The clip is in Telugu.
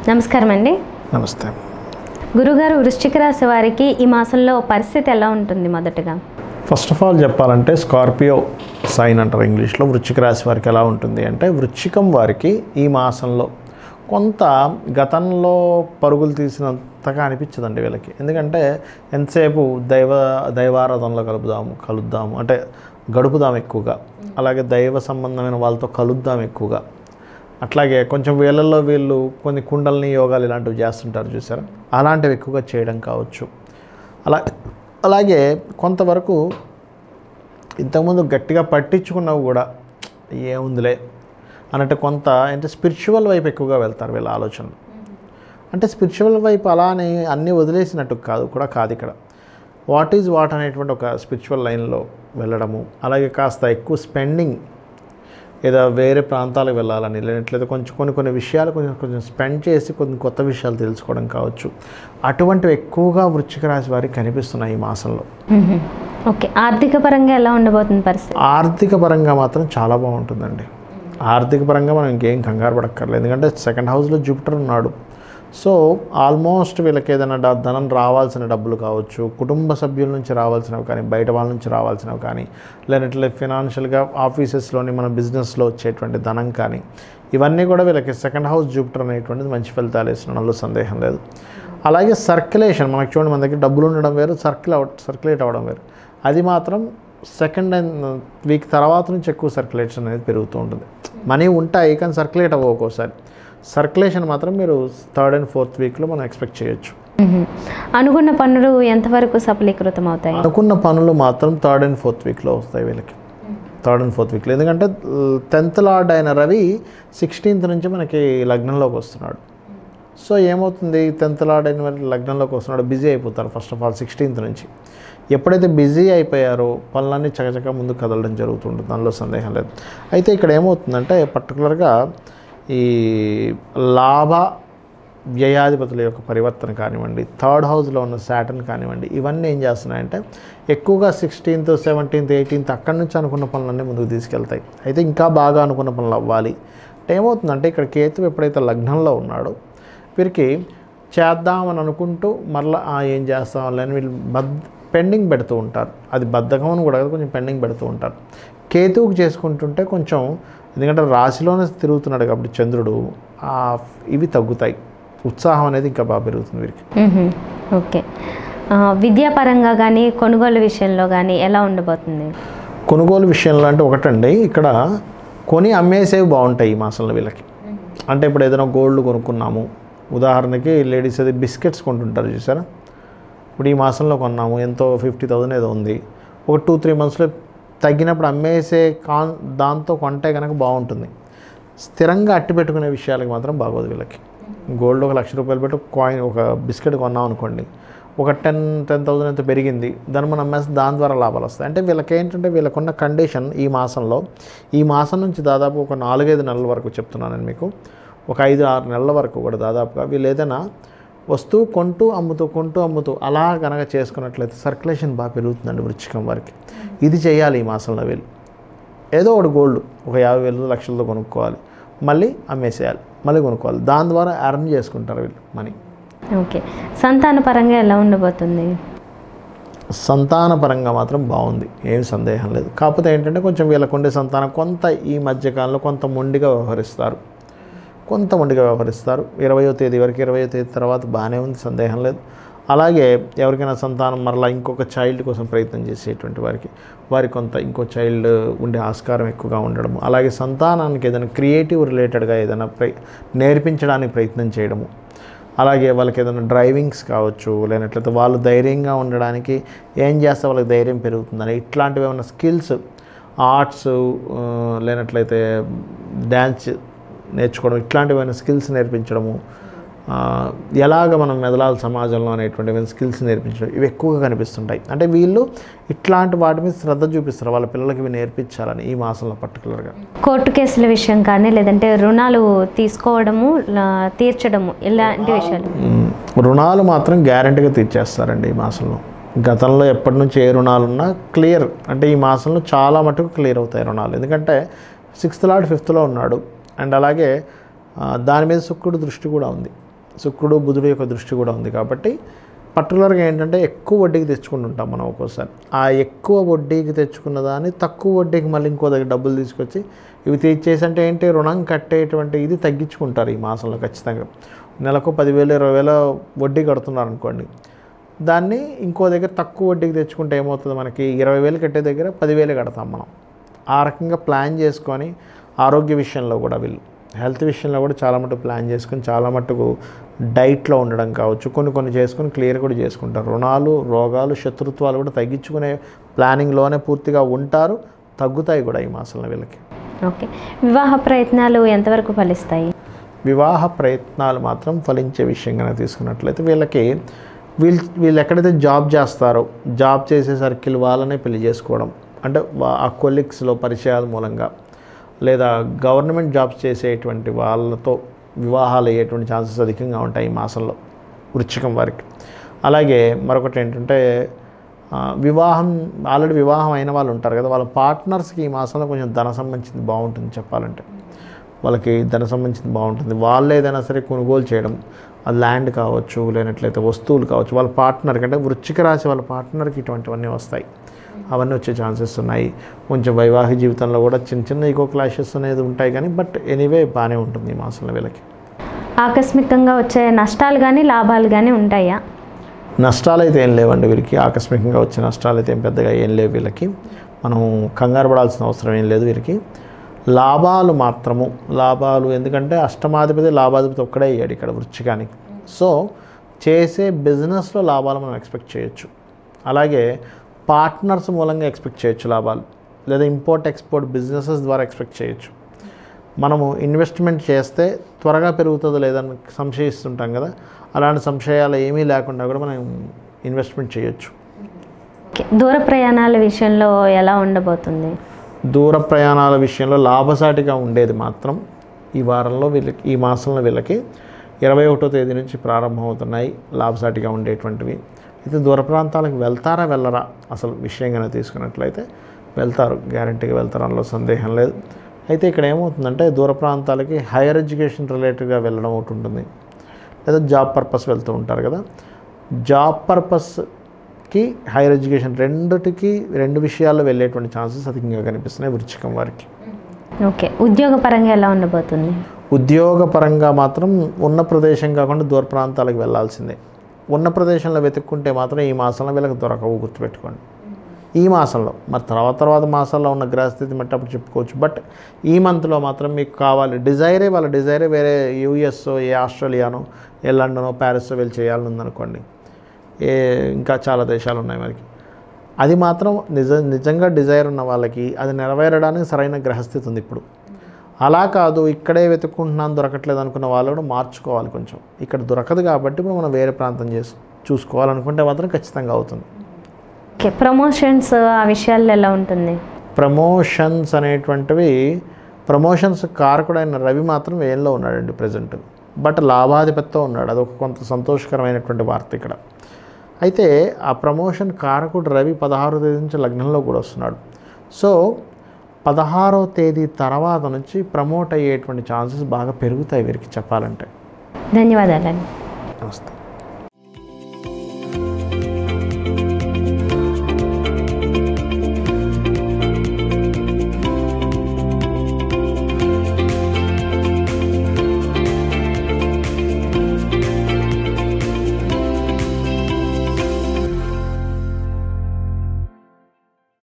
నమస్కారం అండి నమస్తే గురుగారు వృశ్చిక రాశి వారికి ఈ మాసంలో పరిస్థితి ఎలా ఉంటుంది మొదటగా ఫస్ట్ ఆఫ్ ఆల్ చెప్పాలంటే స్కార్పియో సైన్ అంటారు ఇంగ్లీష్లో వృశ్చిక రాశి వారికి ఎలా ఉంటుంది అంటే వృశ్చికం వారికి ఈ మాసంలో కొంత గతంలో పరుగులు తీసినంతగా అనిపించదండి వీళ్ళకి ఎందుకంటే ఎంతసేపు దైవ దైవారాధనలో కలుపుదాము కలుద్దాము అంటే గడుపుదాం ఎక్కువగా అలాగే దైవ సంబంధమైన వాళ్ళతో కలుద్దాం ఎక్కువగా అట్లాగే కొంచెం వీళ్ళల్లో వీళ్ళు కొన్ని కుండల్ని యోగాలు ఇలాంటివి చేస్తుంటారు చూసారా అలాంటివి ఎక్కువగా చేయడం కావచ్చు అలా అలాగే కొంతవరకు ఇంతకుముందు గట్టిగా పట్టించుకున్నవి కూడా ఏముందిలే అన్నట్టు కొంత అంటే స్పిరిచువల్ వైపు ఎక్కువగా వెళ్తారు వీళ్ళ ఆలోచనలు అంటే స్పిరిచువల్ వైపు అలా అని అన్నీ వదిలేసినట్టు కాదు కూడా కాదు ఇక్కడ వాట్ ఈజ్ వాట్ అనేటువంటి ఒక స్పిరిచువల్ లైన్లో వెళ్ళడము అలాగే కాస్త ఎక్కువ స్పెండింగ్ ఏదో వేరే ప్రాంతాలకు వెళ్ళాలని లేనట్లయితే కొంచెం కొన్ని కొన్ని విషయాలు కొంచెం కొంచెం స్పెండ్ చేసి కొన్ని కొత్త విషయాలు తెలుసుకోవడం కావచ్చు అటువంటివి ఎక్కువగా వృశ్చిక రాశి వారికి కనిపిస్తున్నాయి ఈ మాసంలో మ్మ్. ఓకే ఆర్థిక పరంగా ఎలా ఉండబోతుంది పరిస్థితి ఆర్థిక పరంగా మాత్రం చాలా బాగుంటుందండి ఆర్థిక పరంగా మనం ఇంకేం కంగారు పడక్కర్లేదు ఎందుకంటే సెకండ్ హౌస్లో జూపిటర్ ఉన్నాడు సో ఆల్మోస్ట్ వీళ్ళకి ఏదైనా డ- ధనం రావాల్సిన డబ్బులు కావచ్చు కుటుంబ సభ్యుల నుంచి రావాల్సినవి కానీ బయట వాళ్ళ నుంచి రావాల్సినవి కానీ లేనట్లే ఫినాన్షియల్గా ఆఫీసెస్లోని మన బిజినెస్లో వచ్చేటువంటి ధనం కానీ ఇవన్నీ కూడా వీళ్ళకి సెకండ్ హౌస్ జూపిటర్ అనేటువంటిది మంచి ఫలితాలు ఇస్తున్న సందేహం లేదు అలాగే సర్క్యులేషన్ మనకు చూడండి మన దగ్గర డబ్బులు ఉండడం వేరు సర్క్యుల్ అవ సర్క్యులేట్ అవ్వడం వేరు అది మాత్రం సెకండ్ అండ్ వీక్ తర్వాత నుంచి ఎక్కువ సర్క్యులేషన్ అనేది పెరుగుతూ ఉంటుంది మనీ ఉంటాయి కానీ సర్క్యులేట్ అవ్వవు ఒక్కోసారి సర్క్యులేషన్ మాత్రం మీరు థర్డ్ అండ్ ఫోర్త్ వీక్లో మనం ఎక్స్పెక్ట్ చేయొచ్చు మ్మ్. అనుకున్న పనులు ఎంతవరకు సఫలీకృతం అవుతాయి అనుకున్న పనులు మాత్రం థర్డ్ అండ్ ఫోర్త్ వీక్లో వస్తాయి వీళ్ళకి థర్డ్ అండ్ ఫోర్త్ వీక్లో ఎందుకంటే టెన్త్ లార్డ్ అయిన రవి సిక్స్టీన్త్ నుంచి మనకి లగ్నంలోకి వస్తున్నాడు సో ఏమవుతుంది టెన్త్ లార్డ్ అయిన వారి లగ్నంలోకి వస్తున్నాడు బిజీ అయిపోతారు ఫస్ట్ ఆఫ్ ఆల్ సిక్స్టీన్త్ నుంచి ఎప్పుడైతే బిజీ అయిపోయారో పనులన్నీ చకచక ముందుకు కదలడం జరుగుతుంటుంది దానిలో సందేహం లేదు అయితే ఇక్కడ ఏమవుతుందంటే పర్టికులర్గా ఈ లాభ వ్యయాధిపతుల యొక్క పరివర్తన కానివ్వండి థర్డ్ హౌస్లో ఉన్న శాటన్ కానివ్వండి ఇవన్నీ ఏం చేస్తున్నాయంటే ఎక్కువగా సిక్స్టీన్త్ సెవెంటీన్త్ ఎయిటీన్త్ అక్కడి నుంచి అనుకున్న పనులన్నీ ముందుకు తీసుకెళ్తాయి అయితే ఇంకా బాగా అనుకున్న పనులు అవ్వాలి అంటే ఏమవుతుందంటే ఇక్కడ కేతు ఎప్పుడైతే లగ్నంలో ఉన్నాడో వీరికి చేద్దామని అనుకుంటూ మరలా "ఆ, ఏం చేస్తాం అని వీళ్ళు బద్ పెండింగ్ పెడుతూ ఉంటారు అది బద్ధకం అని కూడా కాదు, కొంచెం పెండింగ్ పెడుతూ ఉంటారు కేతువుకు చేసుకుంటుంటే కొంచెం ఎందుకంటే రాశిలోనే తిరుగుతున్నాడు కాబట్టి చంద్రుడు ఆ ఇవి తగ్గుతాయి ఉత్సాహం అనేది ఇంకా బాగా పెరుగుతుంది వీరికి మ్మ్. ఓకే ఆ, విద్యాపరంగా కానీ కొనుగోలు విషయంలో కానీ ఎలా ఉండబోతుంది కొనుగోలు విషయంలో అంటే ఒకటండి ఇక్కడ కొని అమ్మేసేవి బాగుంటాయి ఈ మాసంలో వీళ్ళకి అంటే ఇప్పుడు ఏదైనా గోల్డ్ కొనుక్కున్నాము ఉదాహరణకి లేడీస్ అది బిస్కెట్స్ కొంటుంటారు చూసారా ఇప్పుడు ఈ మాసంలో కొన్నాము ఎంతో ఫిఫ్టీ థౌసండ్ ఏదో ఉంది ఒక టూ త్రీ మంత్స్లో తగ్గినప్పుడు అమ్మేసే కాన్ దాంతో కొంటే కనుక బాగుంటుంది స్థిరంగా అట్టి పెట్టుకునే విషయాలకు మాత్రం బాగోదు వీళ్ళకి గోల్డ్ ఒక లక్ష రూపాయలు పెట్టి ఒక కాయిన్ ఒక బిస్కెట్ కొన్నాం అనుకోండి ఒక టెన్ టెన్ థౌసండ్ ఎంత పెరిగింది దాన్ని మనం అమ్మేస్తే దాని ద్వారా లాభాలు వస్తాయి అంటే వీళ్ళకి ఏంటంటే వీళ్ళకున్న కండిషన్ ఈ మాసంలో ఈ మాసం నుంచి దాదాపు ఒక నాలుగైదు నెలల వరకు చెప్తున్నాను నేను మీకు ఒక ఐదు ఆరు నెలల వరకు కూడా దాదాపుగా వీళ్ళు ఏదైనా వస్తువు కొంటూ అమ్ముతూ కొంటూ అమ్ముతూ అలా కనుక చేసుకున్నట్లయితే సర్క్యులేషన్ బాగా పెరుగుతుందండి వృచ్చికం వారికి ఇది చేయాలి ఈ మాసంలో వీళ్ళు ఏదో ఒకటి గోల్డ్ ఒక యాభై వేలు లక్షలతో కొనుక్కోవాలి మళ్ళీ అమ్మేసేయాలి మళ్ళీ కొనుక్కోవాలి దాని ద్వారా అర్న్ చేసుకుంటారు వీళ్ళు మనీ ఓకే సంతాన పరంగా ఎలా ఉండబోతుంది సంతాన పరంగా మాత్రం బాగుంది ఏం సందేహం లేదు కాకపోతే ఏంటంటే కొంచెం వీళ్ళకు ఉండే సంతానం కొంత ఈ మధ్యకాలంలో కొంత మొండిగా వ్యవహరిస్తారు కొంత మొండిగా వ్యవహరిస్తారు ఇరవయో తేదీ వరకు ఇరవయో తేదీ తర్వాత బాగానే ఉంది సందేహం లేదు అలాగే ఎవరికైనా సంతానం మరలా ఇంకొక చైల్డ్ కోసం ప్రయత్నం చేసేటువంటి వారికి వారి కొంత ఇంకో చైల్డ్ ఉండే ఆస్కారం ఎక్కువగా ఉండడము అలాగే సంతానానికి ఏదైనా క్రియేటివ్ రిలేటెడ్గా ఏదైనా ప్రయ నేర్పించడానికి ప్రయత్నం చేయడము అలాగే వాళ్ళకి ఏదైనా డ్రైవింగ్స్ కావచ్చు లేనట్లయితే వాళ్ళు ధైర్యంగా ఉండడానికి ఏం చేస్తే వాళ్ళకి ధైర్యం పెరుగుతుందని ఇట్లాంటివి ఏమైనా స్కిల్స్ ఆర్ట్స్ లేనట్లయితే డ్యాన్స్ నేర్చుకోవడం ఇట్లాంటివైన స్కిల్స్ నేర్పించడము ఆ, ఎలాగ మనం మెదలాలి సమాజంలో అనేటువంటి స్కిల్స్ నేర్పించడం ఇవి ఎక్కువగా కనిపిస్తుంటాయి అంటే వీళ్ళు ఇట్లాంటి వాటి మీద శ్రద్ధ చూపిస్తారు వాళ్ళ పిల్లలకి ఇవి నేర్పించాలని ఈ మాసంలో పర్టికులర్గా కోర్టు కేసుల విషయం కానీ లేదంటే రుణాలు తీసుకోవడము లా- తీర్చడము ఇలాంటి విషయాలు మ్మ్. రుణాలు మాత్రం గ్యారంటీగా తీర్చేస్తారండి ఈ మాసంలో గతంలో ఎప్పటి నుంచి ఏ రుణాలు ఉన్నా క్లియర్ అంటే ఈ మాసంలో చాలా మటుకు క్లియర్ అవుతాయి రుణాలు ఎందుకంటే సిక్స్త్ లాడ్ ఫిఫ్త్లో ఉన్నాడు అండ్ అలాగే ఆ, దాని మీద శుక్రుడు దృష్టి కూడా ఉంది శుక్రుడు బుధుడు యొక్క దృష్టి కూడా ఉంది కాబట్టి పర్టికులర్గా ఏంటంటే ఎక్కువ వడ్డీకి తెచ్చుకుంటూ ఉంటాం మనం ఒక్కోసారి ఆ ఎక్కువ వడ్డీకి తెచ్చుకున్న దాన్ని తక్కువ వడ్డీకి మళ్ళీ ఇంకో దగ్గర డబ్బులు తీసుకొచ్చి ఇవి తీర్చేసి అంటే ఏంటి రుణం కట్టేటువంటి ఇది తగ్గించుకుంటారు ఈ మాసంలో ఖచ్చితంగా నెలకు పదివేలు ఇరవై వేల వడ్డీ కడుతున్నారు అనుకోండి దాన్ని ఇంకో దగ్గర తక్కువ వడ్డీకి తెచ్చుకుంటే ఏమవుతుంది మనకి ఇరవై వేలు కట్టే దగ్గర పదివేలు కడతాం మనం ఆ రకంగా ప్లాన్ చేసుకొని ఆరోగ్య విషయంలో కూడా వీళ్ళు హెల్త్ విషయంలో కూడా చాలా మటుకు ప్లాన్ చేసుకొని చాలా మటుకు డైట్లో ఉండడం కావచ్చు కొన్ని కొన్ని చేసుకొని క్లియర్ కూడా చేసుకుంటారు రుణాలు రోగాలు శత్రుత్వాలు కూడా తగ్గించుకునే ప్లానింగ్లోనే పూర్తిగా ఉంటారు తగ్గుతాయి కూడా ఈ మాసంలో వీళ్ళకి ఓకే వివాహ ప్రయత్నాలు ఎంతవరకు ఫలిస్తాయి వివాహ ప్రయత్నాలు మాత్రం ఫలించే విషయంగానే తీసుకున్నట్లయితే వీళ్ళకి వీళ్ళు వీళ్ళు ఎక్కడైతే జాబ్ చేస్తారో జాబ్ చేసే సర్కిల్ వాళ్ళనే పెళ్లి చేసుకోవడం అంటే వా- ఆ కొలీగ్స్లో పరిచయాల మూలంగా లేదా గవర్నమెంట్ జాబ్స్ చేసేటువంటి వాళ్ళతో వివాహాలు అయ్యేటువంటి ఛాన్సెస్ అధికంగా ఉంటాయి ఈ మాసంలో వృచ్చికం వారికి అలాగే మరొకటి ఏంటంటే ఆ, వివాహం ఆల్రెడీ వివాహం అయిన వాళ్ళు ఉంటారు కదా వాళ్ళ పార్ట్నర్స్కి ఈ మాసంలో కొంచెం ధన సంబంధించింది బాగుంటుంది చెప్పాలంటే వాళ్ళకి ధన సంబంధించింది బాగుంటుంది వాళ్ళు ఏదైనా సరే కొనుగోలు చేయడం అది ల్యాండ్ కావచ్చు లేనట్లయితే వస్తువులు కావచ్చు వాళ్ళ పార్ట్నర్కి అంటే వృచ్చిక రాశి వాళ్ళ పార్ట్నర్కి ఇటువంటివన్నీ వస్తాయి అవన్నీ వచ్చే ఛాన్సెస్ ఉన్నాయి కొంచెం వైవాహిక జీవితంలో కూడా చిన్న చిన్న ఈగో క్లాషెస్ అనేది ఉంటాయి కానీ బట్ ఎనీవే బాగానే ఉంటుంది ఈ మాసంలో వీళ్ళకి ఆకస్మికంగా వచ్చే నష్టాలు కానీ లాభాలు కానీ ఉంటాయా నష్టాలు అయితే ఏం లేవండి వీరికి ఆకస్మికంగా వచ్చే నష్టాలు అయితే ఏం పెద్దగా ఏం లేవు వీళ్ళకి మనం కంగారు పడాల్సిన అవసరం ఏం లేదు వీరికి లాభాలు మాత్రము లాభాలు ఎందుకంటే అష్టమాధిపతి లాభాధిపతి ఒక్కడే అయ్యాడు ఇక్కడ వృచ్చికానికి సో చేసే బిజినెస్లో లాభాలు మనం ఎక్స్పెక్ట్ చేయొచ్చు అలాగే పార్ట్నర్స్ మూలంగా ఎక్స్పెక్ట్ చేయొచ్చు లాభాలు లేదా ఇంపోర్ట్ ఎక్స్పోర్ట్ బిజినెసెస్ ద్వారా ఎక్స్పెక్ట్ చేయొచ్చు మనము ఇన్వెస్ట్మెంట్ చేస్తే త్వరగా పెరుగుతుందో లేదని సంశయిస్తుంటాం కదా అలాంటి సంశయాలు ఏమీ లేకుండా కూడా మనం ఇన్వెస్ట్మెంట్ చేయొచ్చు ఓకే దూర ప్రయాణాల విషయంలో ఎలా ఉండబోతుంది దూర ప్రయాణాల విషయంలో లాభసాటిగా ఉండేది మాత్రం ఈ వారంలో వీళ్ళకి ఈ మాసంలో వీళ్ళకి ఇరవై ఒకటో తేదీ నుంచి ప్రారంభమవుతున్నాయి లాభసాటిగా ఉండేటువంటివి అయితే దూర ప్రాంతాలకు వెళ్తారా వెళ్ళరా అసలు విషయంగానే తీసుకున్నట్లయితే వెళ్తారు గ్యారంటీగా వెళ్తారు అందులో సందేహం లేదు అయితే ఇక్కడ ఏమవుతుందంటే దూర ప్రాంతాలకి హైయర్ ఎడ్యుకేషన్ రిలేటెడ్గా వెళ్ళడం ఒకటి ఉంటుంది లేదా జాబ్ పర్పస్ వెళ్తూ ఉంటారు కదా జాబ్ పర్పస్కి హైయర్ ఎడ్యుకేషన్ రెండిటికి రెండు విషయాల్లో వెళ్ళేటువంటి ఛాన్సెస్ అధికంగా కనిపిస్తున్నాయి వృచ్చికం వారికి ఓకే ఉద్యోగ పరంగా ఎలా ఉండబోతుంది ఉద్యోగపరంగా మాత్రం ఉన్న ప్రదేశం కాకుండా దూర ప్రాంతాలకు వెళ్ళాల్సిందే ఉన్న ప్రదేశంలో వెతుక్కుంటే మాత్రం ఈ మాసంలో వీళ్ళకి దొరకవు గుర్తుపెట్టుకోండి ఈ మాసంలో మరి తర్వాత తర్వాత మాసాల్లో ఉన్న గ్రహస్థితి బట్టి అప్పుడు చెప్పుకోవచ్చు బట్ ఈ మంత్లో మాత్రం మీకు కావాలి డిజైరే వాళ్ళ డిజైరే వేరే యూఎస్ ఏ ఆస్ట్రేలియానో ఏ లండనో ప్యారిస్ వెళ్ళి చేయాలని ఉందనుకోండి ఏ ఇంకా చాలా దేశాలు ఉన్నాయి మనకి అది మాత్రం నిజ నిజంగా డిజైర్ ఉన్న వాళ్ళకి అది నెరవేరడానికి సరైన గ్రహస్థితి ఉంది ఇప్పుడు అలా కాదు ఇక్కడే వెతుక్కుంటున్నాను దొరకట్లేదు అనుకున్న వాళ్ళు కూడా మార్చుకోవాలి కొంచెం ఇక్కడ దొరకదు కాబట్టి ఇప్పుడు మనం వేరే ప్రాంతం చేసి చూసుకోవాలనుకుంటే మాత్రం ఖచ్చితంగా అవుతుంది ఓకే ప్రమోషన్స్ ఆ విషయాల్లో ఎలా ఉంటుంది ప్రమోషన్స్ అనేటువంటివి ప్రమోషన్స్ కారకుడైన రవి మాత్రం వేయంలో ఉన్నాడండి ప్రజెంట్ బట్ లాభాధిపతితో ఉన్నాడు అదొక కొంత సంతోషకరమైనటువంటి వార్త ఇక్కడ అయితే ఆ ప్రమోషన్ కారకుడు రవి పదహారో తేదీ నుంచి లగ్నంలో కూడా వస్తున్నాడు సో పదహారో తేదీ తర్వాత నుంచి ప్రమోట్ అయ్యేటువంటి ఛాన్సెస్ బాగా పెరుగుతాయి వీరికి చెప్పాలంటే ధన్యవాదాలండి నమస్తే